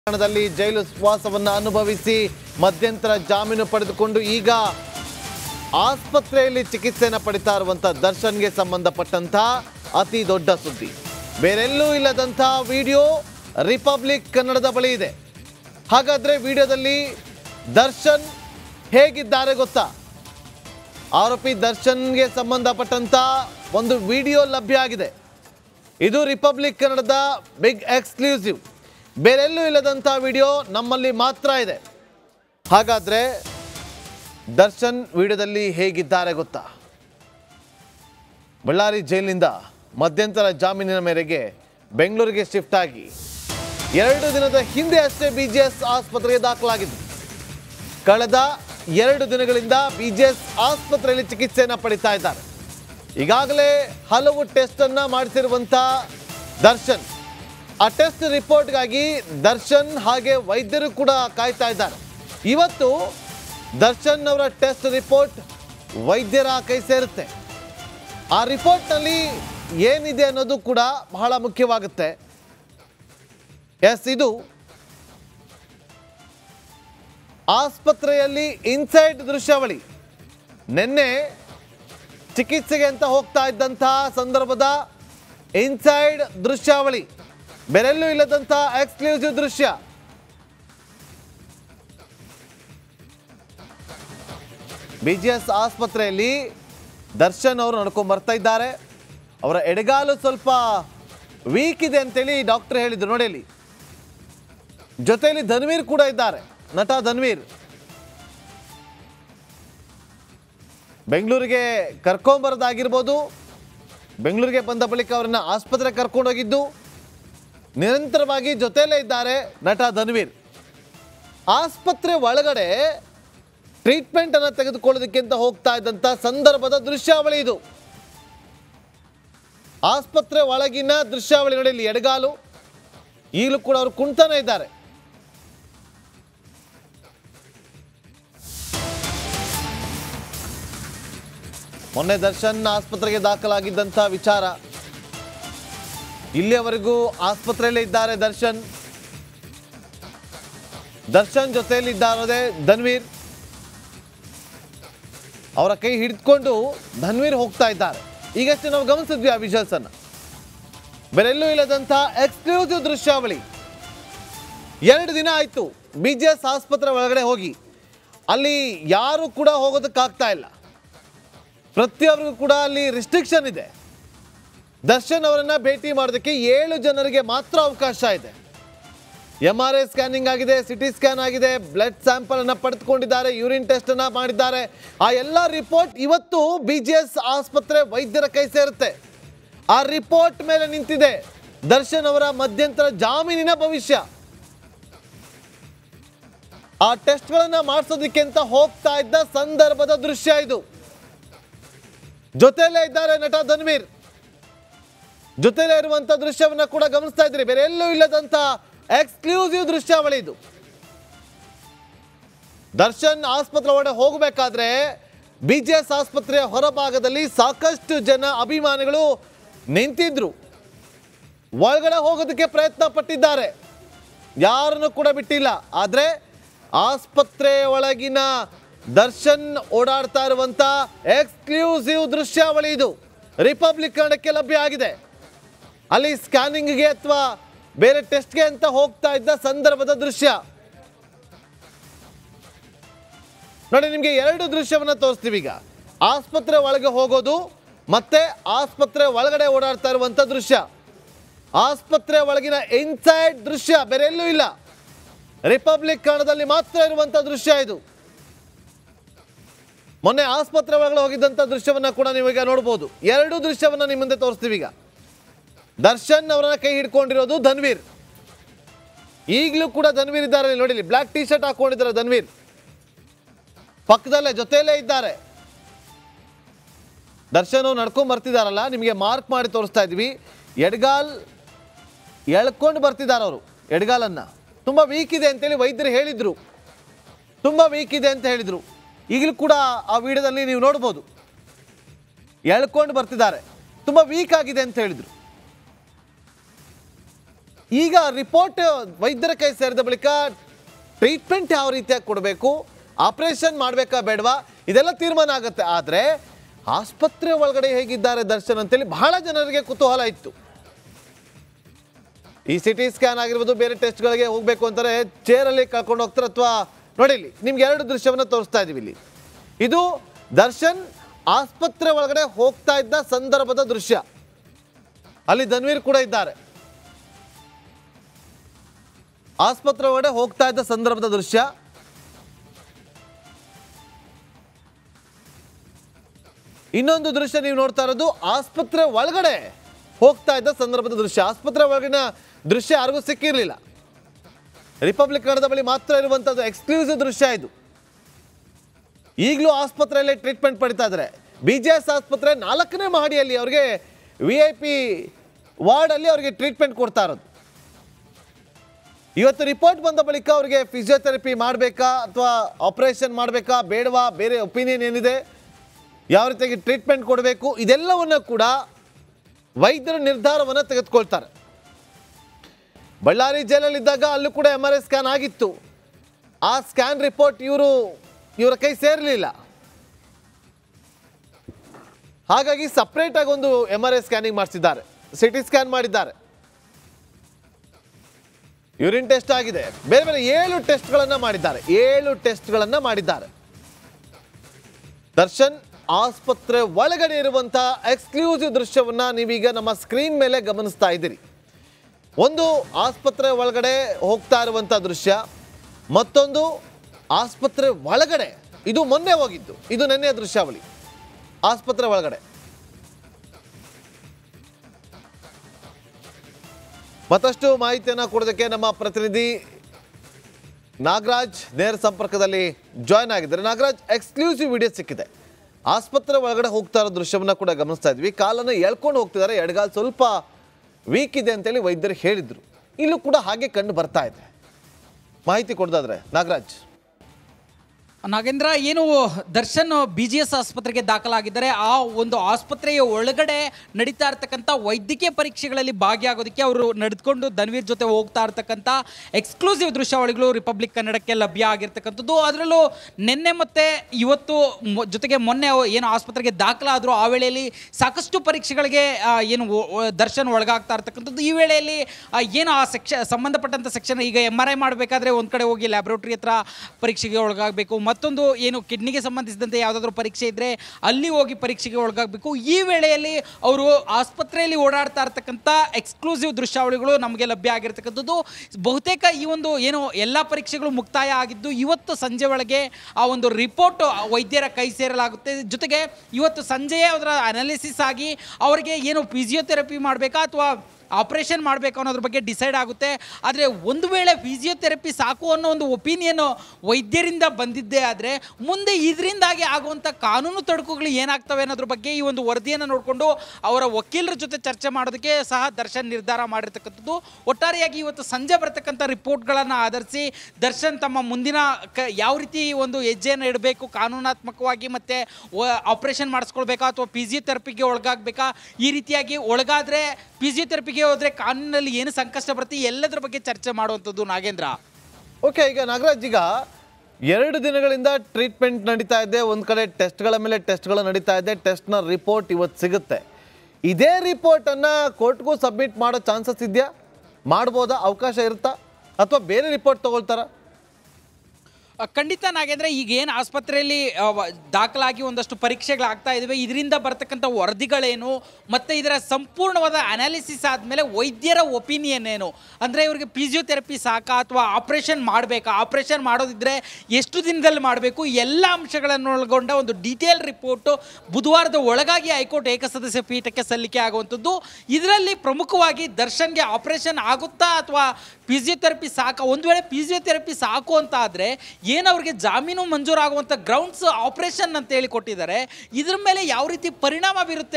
ಪ್ರಕರಣದಲ್ಲಿ ಜೈಲು ವಾಸವನ್ನು ಅನುಭವಿಸಿ ಮಧ್ಯಂತರ ಜಾಮೀನು ಪಡೆದುಕೊಂಡು ಈಗ ಆಸ್ಪತ್ರೆಯಲ್ಲಿ ಚಿಕಿತ್ಸೆಯನ್ನು ಪಡಿತಾ ಇರುವಂಥ ದರ್ಶನ್ಗೆ ಸಂಬಂಧಪಟ್ಟಂತ ಅತಿ ದೊಡ್ಡ ಸುದ್ದಿ ಬೇರೆಲ್ಲೂ ಇಲ್ಲದಂಥ ವಿಡಿಯೋ ರಿಪಬ್ಲಿಕ್ ಕನ್ನಡದ ಬಳಿ ಇದೆ ಹಾಗಾದ್ರೆ ವಿಡಿಯೋದಲ್ಲಿ ದರ್ಶನ್ ಹೇಗಿದ್ದಾರೆ ಗೊತ್ತಾ ಆರೋಪಿ ದರ್ಶನ್ಗೆ ಸಂಬಂಧಪಟ್ಟಂತ ಒಂದು ವಿಡಿಯೋ ಲಭ್ಯ ಆಗಿದೆ ಇದು ರಿಪಬ್ಲಿಕ್ ಕನ್ನಡದ ಬಿಗ್ ಎಕ್ಸ್ಕ್ಲೂಸಿವ್ ಬೇರೆಲ್ಲೂ ಇಲ್ಲದಂಥ ವಿಡಿಯೋ ನಮ್ಮಲ್ಲಿ ಮಾತ್ರ ಇದೆ ಹಾಗಾದ್ರೆ ದರ್ಶನ್ ವಿಡಿಯೋದಲ್ಲಿ ಹೇಗಿದ್ದಾರೆ ಗೊತ್ತಾ ಬಳ್ಳಾರಿ ಜೈಲಿನಿಂದ ಮಧ್ಯಂತರ ಜಾಮೀನಿನ ಮೇರೆಗೆ ಬೆಂಗಳೂರಿಗೆ ಶಿಫ್ಟ್ ಆಗಿ ಎರಡು ದಿನದ ಹಿಂದೆ ಅಷ್ಟೇ ಬಿ ಜಿ ಎಸ್ ಆಸ್ಪತ್ರೆಗೆ ದಾಖಲಾಗಿದ್ದು ಕಳೆದ ಎರಡು ದಿನಗಳಿಂದ ಬಿ ಜಿ ಎಸ್ ಆಸ್ಪತ್ರೆಯಲ್ಲಿ ಚಿಕಿತ್ಸೆಯನ್ನು ಪಡಿತಾ ಇದ್ದಾರೆ ಈಗಾಗಲೇ ಹಲವು ಟೆಸ್ಟ್ ಅನ್ನ ಮಾಡಿಸಿರುವಂತ ದರ್ಶನ್ ಆ ಟೆಸ್ಟ್ ರಿಪೋರ್ಟ್ಗಾಗಿ ದರ್ಶನ್ ಹಾಗೆ ವೈದ್ಯರು ಕೂಡ ಕಾಯ್ತಾ ಇದ್ದಾರೆ ಇವತ್ತು ದರ್ಶನ್ ಅವರ ಟೆಸ್ಟ್ ರಿಪೋರ್ಟ್ ವೈದ್ಯರ ಕೈ ಸೇರುತ್ತೆ ಆ ರಿಪೋರ್ಟ್ನಲ್ಲಿ ಏನಿದೆ ಅನ್ನೋದು ಕೂಡ ಬಹಳ ಮುಖ್ಯವಾಗುತ್ತೆ ಎಸ್ ಇದು ಆಸ್ಪತ್ರೆಯಲ್ಲಿ ಇನ್ಸೈಡ್ ದೃಶ್ಯಾವಳಿ ನಿನ್ನೆ ಚಿಕಿತ್ಸೆಗೆ ಅಂತ ಹೋಗ್ತಾ ಇದ್ದಂತಹ ಸಂದರ್ಭದ ಇನ್ಸೈಡ್ ದೃಶ್ಯಾವಳಿ ಬೇರೆಲ್ಲೂ ಇಲ್ಲದಂಥ ಎಕ್ಸ್ಕ್ಲೂಸಿವ್ ದೃಶ್ಯ ಬಿ ಜಿ ಎಸ್ ಆಸ್ಪತ್ರೆಯಲ್ಲಿ ದರ್ಶನ್ ಅವರು ನಡ್ಕೊಂಡು ಬರ್ತಾ ಇದ್ದಾರೆ ಅವರ ಎಡಗಾಲು ಸ್ವಲ್ಪ ವೀಕ್ ಇದೆ ಅಂತೇಳಿ ಡಾಕ್ಟರ್ ಹೇಳಿದ್ರು ನೋಡಿ ಅಲ್ಲಿ ಜೊತೆಯಲ್ಲಿ ಧನ್ವೀರ್ ಕೂಡ ಇದ್ದಾರೆ ನಟ ಧನ್ವೀರ್ ಬೆಂಗಳೂರಿಗೆ ಕರ್ಕೊಂಬರೋದಾಗಿರ್ಬೋದು ಬೆಂಗಳೂರಿಗೆ ಬಂದ ಬಳಿಕ ಅವರನ್ನ ಆಸ್ಪತ್ರೆಗೆ ಕರ್ಕೊಂಡೋಗಿದ್ದು ನಿರಂತರವಾಗಿ ಜೊತೆಯಲ್ಲೇ ಇದ್ದಾರೆ ನಟ ಧನ್ವೀರ್ ಆಸ್ಪತ್ರೆ ಒಳಗಡೆ ಟ್ರೀಟ್ಮೆಂಟ್ ಅನ್ನು ತೆಗೆದುಕೊಳ್ಳೋದಕ್ಕೆ ಅಂತ ಹೋಗ್ತಾ ಇದ್ದಂಥ ಸಂದರ್ಭದ ದೃಶ್ಯಾವಳಿ ಇದು ಆಸ್ಪತ್ರೆ ಒಳಗಿನ ದೃಶ್ಯಾವಳಿ ನೋಡಿ ಇಲ್ಲಿ ಎಡಗಾಲು ಈಗಲೂ ಕೂಡ ಅವರು ಕುಂತಾನೆ ಇದ್ದಾರೆ ಮೊನ್ನೆ ದರ್ಶನ್ ಆಸ್ಪತ್ರೆಗೆ ದಾಖಲಾಗಿದ್ದಂಥ ವಿಚಾರ ಇಲ್ಲಿಯವರೆಗೂ ಆಸ್ಪತ್ರೆಯಲ್ಲೇ ಇದ್ದಾರೆ ದರ್ಶನ್ ದರ್ಶನ್ ಜೊತೆಯಲ್ಲಿ ಇದ್ದಾರದೆ ಧನ್ವೀರ್ ಅವರ ಕೈ ಹಿಡಿದುಕೊಂಡು ಧನ್ವೀರ್ ಹೋಗ್ತಾ ಇದ್ದಾರೆ ಈಗಷ್ಟೇ ನಾವು ಗಮನಿಸಿದ್ವಿ ಆ ವಿಜುವಲ್ಸ್ ಅನ್ನ ಬೇರೆಲ್ಲೂ ಇಲ್ಲದಂಥ ಎಕ್ಸ್ಕ್ಲೂಸಿವ್ ದೃಶ್ಯಾವಳಿ ಎರಡು ದಿನ ಆಯಿತು ಬಿ ಜಿ ಎಸ್ ಆಸ್ಪತ್ರೆ ಒಳಗಡೆ ಹೋಗಿ ಅಲ್ಲಿ ಯಾರು ಕೂಡ ಹೋಗೋದಕ್ಕಾಗ್ತಾ ಇಲ್ಲ ಪ್ರತಿಯೊಬ್ಬರಿಗೂ ಕೂಡ ಅಲ್ಲಿ ರಿಸ್ಟ್ರಿಕ್ಷನ್ ಇದೆ ದರ್ಶನ್ ಅವರನ್ನ ಭೇಟಿ ಮಾಡೋದಕ್ಕೆ ಏಳು ಜನರಿಗೆ ಮಾತ್ರ ಅವಕಾಶ ಇದೆ ಎಮ್ ಆರ್ ಐ ಸ್ಕ್ಯಾನಿಂಗ್ ಆಗಿದೆ ಸಿಟಿ ಸ್ಕ್ಯಾನ್ ಆಗಿದೆ ಬ್ಲಡ್ ಸ್ಯಾಂಪಲ್ ಅನ್ನ ಪಡೆದುಕೊಂಡಿದ್ದಾರೆ ಯೂರಿನ್ ಟೆಸ್ಟ್ ಅನ್ನ ಮಾಡಿದ್ದಾರೆ ಆ ಎಲ್ಲ ರಿಪೋರ್ಟ್ ಇವತ್ತು ಬಿ ಜಿ ಎಸ್ ಆಸ್ಪತ್ರೆ ವೈದ್ಯರ ಕೈ ಸೇರುತ್ತೆ ಆ ರಿಪೋರ್ಟ್ ಮೇಲೆ ನಿಂತಿದೆ ದರ್ಶನ್ ಅವರ ಮಧ್ಯಂತರ ಜಾಮೀನಿನ ಭವಿಷ್ಯ ಆ ಟೆಸ್ಟ್ಗಳನ್ನ ಮಾಡಿಸೋದಕ್ಕೆ ಅಂತ ಹೋಗ್ತಾ ಇದ್ದ ಸಂದರ್ಭದ ದೃಶ್ಯ ಇದು ಜೊತೆಯಲ್ಲೇ ಇದ್ದಾರೆ ನಟ ಧನ್ವೀರ್ ಜೊತೆಲೇ ಇರುವಂತ ದೃಶ್ಯವನ್ನ ಕೂಡ ಗಮನಿಸ್ತಾ ಇದ್ರಿ ಬೇರೆ ಎಲ್ಲೂ ಇಲ್ಲದಂತ ಎಕ್ಸ್ಕ್ಲೂಸಿವ್ ದೃಶ್ಯಾವಳಿ ಇದು ದರ್ಶನ್ ಆಸ್ಪತ್ರೆ ಒಳಗಡೆ ಹೋಗಬೇಕಾದ್ರೆ ಬಿ ಜಿ ಎಸ್ ಆಸ್ಪತ್ರೆಯ ಹೊರಭಾಗದಲ್ಲಿ ಸಾಕಷ್ಟು ಜನ ಅಭಿಮಾನಿಗಳು ನಿಂತಿದ್ರು ಒಳಗಡೆ ಹೋಗೋದಕ್ಕೆ ಪ್ರಯತ್ನ ಪಟ್ಟಿದ್ದಾರೆ ಯಾರನ್ನು ಕೂಡ ಬಿಟ್ಟಿಲ್ಲ ಆದರೆ ಆಸ್ಪತ್ರೆ ಒಳಗಿನ ದರ್ಶನ್ ಓಡಾಡ್ತಾ ಇರುವಂತ ಎಕ್ಸ್ಕ್ಲೂಸಿವ್ ದೃಶ್ಯಾವಳಿ ಇದು ರಿಪಬ್ಲಿಕ್ ಕನ್ನಡಕ್ಕೆ ಲಭ್ಯ ಆಗಿದೆ ಅಲ್ಲಿ ಸ್ಕ್ಯಾನಿಂಗ್ಗೆ ಅಥವಾ ಬೇರೆ ಟೆಸ್ಟ್ಗೆ ಅಂತ ಹೋಗ್ತಾ ಇದ್ದ ಸಂದರ್ಭದ ದೃಶ್ಯ ನೋಡಿ ನಿಮಗೆ ಎರಡು ದೃಶ್ಯವನ್ನ ತೋರಿಸ್ತೀವಿ ಈಗ ಆಸ್ಪತ್ರೆ ಒಳಗೆ ಹೋಗೋದು ಮತ್ತೆ ಆಸ್ಪತ್ರೆ ಒಳಗಡೆ ಓಡಾಡ್ತಾ ಇರುವಂತ ದೃಶ್ಯ ಆಸ್ಪತ್ರೆ ಒಳಗಿನ ಇನ್ಸೈಡ್ ದೃಶ್ಯ ಬೇರೆ ಎಲ್ಲೂ ಇಲ್ಲ ರಿಪಬ್ಲಿಕ್ ಕನ್ನಡದಲ್ಲಿ ಮಾತ್ರ ಇರುವಂತ ದೃಶ್ಯ ಇದು ಮೊನ್ನೆ ಆಸ್ಪತ್ರೆ ಒಳಗಡೆ ಹೋಗಿದ್ದಂಥ ದೃಶ್ಯವನ್ನ ಕೂಡ ನೀವೀಗ ನೋಡ್ಬೋದು ಎರಡು ದೃಶ್ಯವನ್ನ ನಿಮ್ಮ ಮುಂದೆ ತೋರಿಸ್ತೀವಿ ಈಗ ದರ್ಶನ್ ಅವರನ್ನ ಕೈ ಹಿಡ್ಕೊಂಡಿರೋದು ಧನ್ವೀರ್ ಈಗಲೂ ಕೂಡ ಧನ್ವೀರ್ ಇದ್ದಾರೆ ಇಲ್ಲಿ ನೋಡಿ ಬ್ಲ್ಯಾಕ್ ಟಿ ಶರ್ಟ್ ಹಾಕೊಂಡಿದ್ದಾರೆ ಧನ್ವೀರ್ ಪಕ್ಕದಲ್ಲೇ ಜೊತೆಯಲ್ಲೇ ಇದ್ದಾರೆ ದರ್ಶನ್ ಅವ್ರು ನಡ್ಕೊಂಡ್ ಬರ್ತಿದಾರಲ್ಲ ನಿಮಗೆ ಮಾರ್ಕ್ ಮಾಡಿ ತೋರಿಸ್ತಾ ಇದ್ವಿ ಎಡ್ಗಾಲ್ ಎಳ್ಕೊಂಡು ಬರ್ತಿದ್ದಾರೆ ಅವರು ಎಡ್ಗಾಲನ್ನ ತುಂಬ ವೀಕ್ ಇದೆ ಅಂತೇಳಿ ವೈದ್ಯರು ಹೇಳಿದ್ರು ತುಂಬ ವೀಕ್ ಇದೆ ಅಂತ ಹೇಳಿದ್ರು ಈಗಲೂ ಕೂಡ ಆ ವಿಡಿಯೋದಲ್ಲಿ ನೀವು ನೋಡ್ಬೋದು ಎಳ್ಕೊಂಡು ಬರ್ತಿದ್ದಾರೆ ತುಂಬ ವೀಕ್ ಆಗಿದೆ ಅಂತ ಹೇಳಿದ್ರು ಈಗ ರಿಪೋರ್ಟ್ ವೈದ್ಯರ ಕೈ ಸೇರಿದ ಬಳಿಕ ಟ್ರೀಟ್ಮೆಂಟ್ ಯಾವ ರೀತಿಯಾಗಿ ಕೊಡಬೇಕು ಆಪರೇಷನ್ ಮಾಡಬೇಕಾ ಬೇಡವಾ ಇದೆಲ್ಲ ತೀರ್ಮಾನ ಆಗುತ್ತೆ ಆದರೆ ಆಸ್ಪತ್ರೆ ಒಳಗಡೆ ಹೇಗಿದ್ದಾರೆ ದರ್ಶನ್ ಅಂತೇಳಿ ಬಹಳ ಜನರಿಗೆ ಕುತೂಹಲ ಇತ್ತು ಈ ಸಿ ಟಿ ಸ್ಕ್ಯಾನ್ ಆಗಿರ್ಬೋದು ಬೇರೆ ಟೆಸ್ಟ್ಗಳಿಗೆ ಹೋಗಬೇಕು ಅಂತಾರೆ ಚೇರಲ್ಲಿ ಕರ್ಕೊಂಡು ಹೋಗ್ತಾರೆ ಅಥವಾ ನೋಡಿ ಇಲ್ಲಿ ನಿಮ್ಗೆ ಎರಡು ದೃಶ್ಯವನ್ನು ತೋರಿಸ್ತಾ ಇದೀವಿ ಇಲ್ಲಿ ಇದು ದರ್ಶನ್ ಆಸ್ಪತ್ರೆ ಒಳಗಡೆ ಹೋಗ್ತಾ ಇದ್ದ ಸಂದರ್ಭದ ದೃಶ್ಯ ಅಲ್ಲಿ ಧನ್ವೀರ್ ಕೂಡ ಇದ್ದಾರೆ ಆಸ್ಪತ್ರೆ ಒಳಗಡೆ ಹೋಗ್ತಾ ಇದ್ದ ಸಂದರ್ಭದ ದೃಶ್ಯ ಇನ್ನೊಂದು ದೃಶ್ಯ ನೀವು ನೋಡ್ತಾ ಇರೋದು ಆಸ್ಪತ್ರೆ ಒಳಗಡೆ ಹೋಗ್ತಾ ಇದ್ದ ಸಂದರ್ಭದ ದೃಶ್ಯ ಆಸ್ಪತ್ರೆ ಒಳಗಿನ ದೃಶ್ಯ ಯಾರಿಗೂ ಸಿಕ್ಕಿರಲಿಲ್ಲ ರಿಪಬ್ಲಿಕ್ ಕನ್ನಡದ ಬಳಿ ಮಾತ್ರ ಇರುವಂಥದ್ದು ಎಕ್ಸ್ಕ್ಲೂಸಿವ್ ದೃಶ್ಯ ಇದು ಈಗಲೂ ಆಸ್ಪತ್ರೆಯಲ್ಲೇ ಟ್ರೀಟ್ಮೆಂಟ್ ಪಡಿತಾ ಇದ್ದಾರೆ ಬಿ ಜೆ ಎಸ್ ಆಸ್ಪತ್ರೆ ನಾಲ್ಕನೇ ಮಹಡಿಯಲ್ಲಿ ಅವ್ರಿಗೆ ವಿ ಐ ಪಿ ವಾರ್ಡಲ್ಲಿ ಅವ್ರಿಗೆ ಟ್ರೀಟ್ಮೆಂಟ್ ಕೊಡ್ತಾ ಇರೋದು ಇವತ್ತು ರಿಪೋರ್ಟ್ ಬಂದ ಬಳಿಕ ಅವ್ರಿಗೆ ಫಿಸಿಯೋಥೆರಪಿ ಮಾಡಬೇಕಾ ಅಥವಾ ಆಪರೇಷನ್ ಮಾಡಬೇಕಾ ಬೇಡವಾ ಬೇರೆ ಒಪಿನಿಯನ್ ಏನಿದೆ ಯಾವ ರೀತಿಯಾಗಿ ಟ್ರೀಟ್ಮೆಂಟ್ ಕೊಡಬೇಕು ಇದೆಲ್ಲವನ್ನು ಕೂಡ ವೈದ್ಯರು ನಿರ್ಧಾರವನ್ನು ತೆಗೆದುಕೊಳ್ತಾರೆ ಬಳ್ಳಾರಿ ಜೈಲಲ್ಲಿದ್ದಾಗ ಅಲ್ಲೂ ಕೂಡ ಎಮ್ ಆರ್ ಐ ಸ್ಕ್ಯಾನ್ ಆಗಿತ್ತು ಆ ಸ್ಕ್ಯಾನ್ ರಿಪೋರ್ಟ್ ಇವರು ಇವರ ಕೈ ಸೇರಲಿಲ್ಲ ಹಾಗಾಗಿ ಸಪ್ರೇಟ್ ಆಗಿ ಒಂದು ಎಮ್ ಆರ್ ಐ ಸ್ಕ್ಯಾನಿಂಗ್ ಮಾಡಿಸಿದ್ದಾರೆ ಸಿ ಟಿ ಸ್ಕ್ಯಾನ್ ಮಾಡಿದ್ದಾರೆ ಯೂರಿನ್ ಟೆಸ್ಟ್ ಆಗಿದೆ ಬೇರೆ ಬೇರೆ ಏಳು ಟೆಸ್ಟ್ಗಳನ್ನು ಮಾಡಿದ್ದಾರೆ ಏಳು ಟೆಸ್ಟ್ಗಳನ್ನು ಮಾಡಿದ್ದಾರೆ ದರ್ಶನ್ ಆಸ್ಪತ್ರೆ ಒಳಗಡೆ ಇರುವಂತಹ ಎಕ್ಸ್ಕ್ಲೂಸಿವ್ ದೃಶ್ಯವನ್ನ ನೀವೀಗ ನಮ್ಮ ಸ್ಕ್ರೀನ್ ಮೇಲೆ ಗಮನಿಸ್ತಾ ಇದ್ದೀರಿ ಒಂದು ಆಸ್ಪತ್ರೆ ಒಳಗಡೆ ಹೋಗ್ತಾ ಇರುವಂಥ ದೃಶ್ಯ ಮತ್ತೊಂದು ಆಸ್ಪತ್ರೆ ಒಳಗಡೆ ಇದು ಮೊನ್ನೆ ಹೋಗಿದ್ದು ಇದು ನೆನ್ನೆಯ ದೃಶ್ಯಾವಳಿ ಆಸ್ಪತ್ರೆ ಒಳಗಡೆ ಮತ್ತಷ್ಟು ಮಾಹಿತಿಯನ್ನು ಕೊಡೋದಕ್ಕೆ ನಮ್ಮ ಪ್ರತಿನಿಧಿ ನಾಗರಾಜ್ ನೇರ ಸಂಪರ್ಕದಲ್ಲಿ ಜಾಯ್ನ್ ಆಗಿದ್ದಾರೆ ನಾಗರಾಜ್ ಎಕ್ಸ್ಕ್ಲೂಸಿವ್ ವಿಡಿಯೋ ಸಿಕ್ಕಿದೆ ಆಸ್ಪತ್ರೆ ಒಳಗಡೆ ಹೋಗ್ತಾ ಇರೋ ದೃಶ್ಯವನ್ನ ಕೂಡ ಗಮನಿಸ್ತಾ ಇದ್ವಿ ಕಾಲನ್ನು ಎಳ್ಕೊಂಡು ಹೋಗ್ತಿದ್ದಾರೆ ಎಡಗಾಲ್ ಸ್ವಲ್ಪ ವೀಕ್ ಇದೆ ಅಂತೇಳಿ ವೈದ್ಯರು ಹೇಳಿದ್ರು ಇಲ್ಲೂ ಕೂಡ ಹಾಗೆ ಕಂಡು ಬರ್ತಾ ಇದೆ ಮಾಹಿತಿ ಕೊಡೋದಾದ್ರೆ ನಾಗರಾಜ್ ನಾಗೇಂದ್ರ ಏನು ದರ್ಶನ್ ಬಿ ಜಿ ಎಸ್ ಆಸ್ಪತ್ರೆಗೆ ದಾಖಲಾಗಿದ್ದಾರೆ ಆ ಒಂದು ಆಸ್ಪತ್ರೆಯ ಒಳಗಡೆ ನಡೀತಾ ಇರ್ತಕ್ಕಂಥ ವೈದ್ಯಕೀಯ ಪರೀಕ್ಷೆಗಳಲ್ಲಿ ಭಾಗಿಯಾಗೋದಕ್ಕೆ ಅವರು ನಡೆದುಕೊಂಡು ಧನ್ವೀರ್ ಜೊತೆ ಹೋಗ್ತಾ ಇರ್ತಕ್ಕಂಥ ಎಕ್ಸ್ಕ್ಲೂಸಿವ್ ದೃಶ್ಯಾವಳಿಗಳು ರಿಪಬ್ಲಿಕ್ ಕನ್ನಡಕ್ಕೆ ಲಭ್ಯ ಆಗಿರ್ತಕ್ಕಂಥದ್ದು ಅದರಲ್ಲೂ ನಿನ್ನೆ ಮತ್ತೆ ಇವತ್ತು ಮೊ- ಜೊತೆಗೆ ಮೊನ್ನೆ ಅವ್ ಏನು ಆಸ್ಪತ್ರೆಗೆ ದಾಖಲಾದರು ಆ ವೇಳೆಯಲ್ಲಿ ಸಾಕಷ್ಟು ಪರೀಕ್ಷೆಗಳಿಗೆ ಆ, ಏನು ಒ- ಒ- ದರ್ಶನ್ ಒಳಗಾಗ್ತಾ ಇರ್ತಕ್ಕಂಥದ್ದು ಈ ವೇಳೆಯಲ್ಲಿ ಆ, ಏನು ಆ ಸೆಕ್ಷ ಸಂಬಂಧಪಟ್ಟಂಥ ಸೆಕ್ಷನ್ ಈಗ ಎಮ್ ಆರ್ ಐ ಮಾಡಬೇಕಾದ್ರೆ ಒಂದು ಕಡೆ ಹೋಗಿ ಲ್ಯಾಬ್ರೋಟರಿ ಹತ್ರ ಪರೀಕ್ಷೆಗೆ ಒಳಗಾಗಬೇಕು ಮತ್ತೊಂದು ಏನು ಕಿಡ್ನಿಗೆ ಸಂಬಂಧಿಸಿದಂತೆ ಯಾವುದಾದ್ರೂ ಪರೀಕ್ಷೆ ಇದ್ದರೆ ಅಲ್ಲಿ ಹೋಗಿ ಪರೀಕ್ಷೆಗೆ ಒಳಗಾಗಬೇಕು ಈ ವೇಳೆಯಲ್ಲಿ ಅವರು ಆಸ್ಪತ್ರೆಯಲ್ಲಿ ಓಡಾಡ್ತಾ ಇರ್ತಕ್ಕಂಥ ಎಕ್ಸ್ಕ್ಲೂಸಿವ್ ದೃಶ್ಯಾವಳಿಗಳು ನಮಗೆ ಲಭ್ಯ ಆಗಿರ್ತಕ್ಕಂಥದ್ದು ಬಹುತೇಕ ಈ ಒಂದು ಏನು ಎಲ್ಲ ಪರೀಕ್ಷೆಗಳು ಮುಕ್ತಾಯ ಆಗಿದ್ದು ಇವತ್ತು ಸಂಜೆ ಒಳಗೆ ಆ ಒಂದು ರಿಪೋರ್ಟ್ ವೈದ್ಯರ ಕೈ ಸೇರಲಾಗುತ್ತೆ ಜೊತೆಗೆ ಇವತ್ತು ಸಂಜೆಯೇ ಅದರ ಅನಾಲಿಸಿಸ್ ಆಗಿ ಅವರಿಗೆ ಏನು ಫಿಸಿಯೋಥೆರಪಿ ಮಾಡಬೇಕಾ ಅಥವಾ ಆಪರೇಷನ್ ಮಾಡಬೇಕು ಅನ್ನೋದ್ರ ಬಗ್ಗೆ ಡಿಸೈಡ್ ಆಗುತ್ತೆ ಆದರೆ ಒಂದು ವೇಳೆ ಫಿಸಿಯೋಥೆರಪಿ ಸಾಕು ಅನ್ನೋ ಒಂದು ಒಪಿನಿಯನ್ ವೈದ್ಯರಿಂದ ಬಂದಿದ್ದೇ ಆದರೆ ಮುಂದೆ ಇದರಿಂದಾಗಿ ಆಗುವಂಥ ಕಾನೂನು ತೊಡಕುಗಳು ಏನಾಗ್ತವೆ ಅನ್ನೋದ್ರ ಬಗ್ಗೆ ಈ ಒಂದು ವರದಿಯನ್ನು ನೋಡಿಕೊಂಡು ಅವರ ವಕೀಲರ ಜೊತೆ ಚರ್ಚೆ ಮಾಡೋದಕ್ಕೆ ಸಹ ದರ್ಶನ್ ನಿರ್ಧಾರ ಮಾಡಿರ್ತಕ್ಕಂಥದ್ದು ಒಟ್ಟಾರೆಯಾಗಿ ಇವತ್ತು ಸಂಜೆ ಬರ್ತಕ್ಕಂಥ ರಿಪೋರ್ಟ್ಗಳನ್ನು ಆಧರಿಸಿ ದರ್ಶನ್ ತಮ್ಮ ಮುಂದಿನ ಕ ಯಾವ ರೀತಿ ಒಂದು ಹೆಜ್ಜೆಯನ್ನು ಇಡಬೇಕು ಕಾನೂನಾತ್ಮಕವಾಗಿ ಮತ್ತು ಆಪರೇಷನ್ ಮಾಡಿಸ್ಕೊಳ್ಬೇಕಾ ಅಥವಾ ಫಿಸಿಯೋಥೆರಪಿಗೆ ಒಳಗಾಗಬೇಕಾ ಈ ರೀತಿಯಾಗಿ ಒಳಗಾದರೆ ಫಿಸಿಯೋಥೆರಪಿಗೆ ಹೋದರೆ ಕಾನೂನಲ್ಲಿ ಏನು ಸಂಕಷ್ಟ ಬರುತ್ತೆ ಎಲ್ಲದರ ಬಗ್ಗೆ ಚರ್ಚೆ ಮಾಡುವಂಥದ್ದು ನಾಗೇಂದ್ರ ಓಕೆ ಈಗ ನಾಗರಾಜ್ ಈಗ ಎರಡು ದಿನಗಳಿಂದ ಟ್ರೀಟ್ಮೆಂಟ್ ನಡೀತಾ ಇದೆ ಒಂದು ಕಡೆ ಟೆಸ್ಟ್ಗಳ ಮೇಲೆ ಟೆಸ್ಟ್ಗಳು ನಡೀತಾ ಇದೆ ಟೆಸ್ಟ್ನ ರಿಪೋರ್ಟ್ ಇವತ್ತು ಸಿಗುತ್ತೆ ಇದೇ ರಿಪೋರ್ಟನ್ನು ಕೋರ್ಟ್ಗೂ ಸಬ್ಮಿಟ್ ಮಾಡೋ ಚಾನ್ಸಸ್ ಇದೆಯಾ ಮಾಡ್ಬೋದಾ ಅವಕಾಶ ಇರುತ್ತಾ ಅಥವಾ ಬೇರೆ ರಿಪೋರ್ಟ್ ತಗೊಳ್ತಾರಾ ಅ, ಖಂಡಿತ ನಾಗೇಂದ್ರ ಈಗ ಏನು ಆಸ್ಪತ್ರೆಯಲ್ಲಿ ಅ, ವ- ದಾಖಲಾಗಿ ಒಂದಷ್ಟು ಪರೀಕ್ಷೆಗಳಾಗ್ತಾ ಇದ್ದಾವೆ ಇದರಿಂದ ಬರ್ತಕ್ಕಂಥ ವರದಿಗಳೇನು ಮತ್ತು ಇದರ ಸಂಪೂರ್ಣವಾದ ಅನಾಲಿಸಿಸ್ ಆದಮೇಲೆ ವೈದ್ಯರ ಒಪಿನಿಯನ್ ಏನು ಅಂದರೆ ಇವ್ರಿಗೆ ಫಿಸಿಯೋಥೆರಪಿ ಸಾಕಾ ಅಥವಾ ಆಪ್ರೇಷನ್ ಮಾಡಬೇಕಾ ಆಪ್ರೇಷನ್ ಮಾಡೋದಿದ್ರೆ ಎಷ್ಟು ದಿನದಲ್ಲಿ ಮಾಡಬೇಕು ಎಲ್ಲ ಅಂಶಗಳನ್ನು ಒಳಗೊಂಡ ಒಂದು ಡೀಟೇಲ್ ರಿಪೋರ್ಟು ಬುಧವಾರದ ಒಳಗಾಗಿ ಹೈಕೋರ್ಟ್ ಏಕಸದಸ್ಯ ಪೀಠಕ್ಕೆ ಸಲ್ಲಿಕೆ ಆಗುವಂಥದ್ದು ಇದರಲ್ಲಿ ಪ್ರಮುಖವಾಗಿ ದರ್ಶನ್ಗೆ ಆಪರೇಷನ್ ಆಗುತ್ತಾ ಅಥವಾ ಫಿಸಿಯೋಥೆರಪಿ ಸಾಕು ಒಂದು ವೇಳೆ ಫಿಸಿಯೋಥೆರಪಿ ಸಾಕು ಅಂತ ಆದರೆ ಏನು ಅವ್ರಿಗೆ ಜಾಮೀನು ಮಂಜೂರಾಗುವಂಥ ಗ್ರೌಂಡ್ಸ್ ಆಪರೇಷನ್ ಅಂತ ಹೇಳಿ ಕೊಟ್ಟಿದ್ದಾರೆ ಇದ್ರ ಮೇಲೆ ಯಾವ ರೀತಿ ಪರಿಣಾಮ ಬೀರುತ್ತೆ